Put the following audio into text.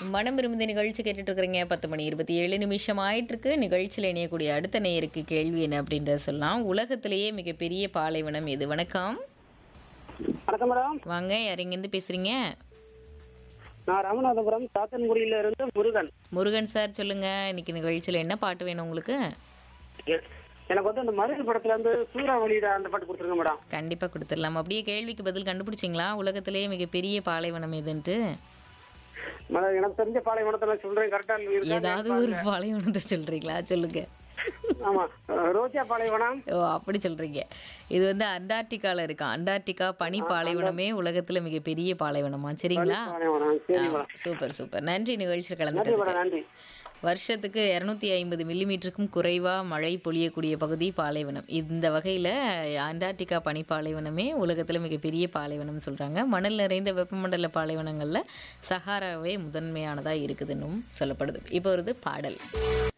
மனம் விரும்புத நிகழ்ச்சி கேட்டுட்டு இருக்கிறீங்க பத்து மணி இருபத்தி ஏழு நிமிஷம் ஆயிட்டு இருக்கு நிகழ்ச்சியில் இணையக்கூடிய அடுத்த நேயருக்கு கேள்வி என்ன அப்படின்றத சொல்லலாம் உலகத்திலேயே மிகப்பெரிய பாலைவனம் எது வணக்கம் வணக்கம் மேடம் வாங்க யார் இங்கேருந்து பேசுறீங்க நான் ராமநாதபுரம் சாத்தன்குடியில இருந்து முருகன் முருகன் சார் சொல்லுங்க இன்னைக்கு நிகழ்ச்சியில் என்ன பாட்டு வேணும் உங்களுக்கு எ- எனக்கு வந்து அந்த மருது படத்துல இருந்து சூறாவளியிட அந்த பாட்டு கொடுத்துருங்க மேடம் கண்டிப்பா கொடுத்துடலாம் அப்படியே கேள்விக்கு பதில் கண்டுபிடிச்சிங்களா உலகத்திலேயே மிகப்பெரிய பாலைவனம் எதுன்ட்டு மேடம் எனக்கு தெரிஞ்ச பாலைவனத்துல சொல்றேன் கரெக்டா ஏதாவது ஒரு பாலைவனத்தை சொல்றீங்களா சொல்லுங்க ஆமா அஹ், ரோஜா பாலைவனம் ஓ அப்படி சொல்றீங்க இது வந்து அண்டார்டிகால இருக்கு அண்டார்டிகா பனி பாலைவனமே உலகத்துல மிகப்பெரிய பாலைவனமா சரிங்களா பாலைவனம் சரி ஆ, மேடம் சூப்பர் சூப்பர் நன்றி நிகழ்ச்சியில் நன்றி கலந்துட்டதுக்கு மேடம் நன்றி வருஷத்துக்கு இரநூத்தி ஐம்பது மில்லிமீட்டருக்கும் குறைவா மழை பொழியக்கூடிய பகுதி பாலைவனம் இந்த வகையில அண்டார்டிகா பனி பாலைவனமே உலகத்துல மிகப்பெரிய பாலைவனம் சொல்றாங்க மணல் நிறைந்த வெப்பமண்டல பாலைவனங்கள்ல சஹாராவே முதன்மையானதா இருக்குதுன்னும் சொல்லப்படுது இப்போ வருது பாடல்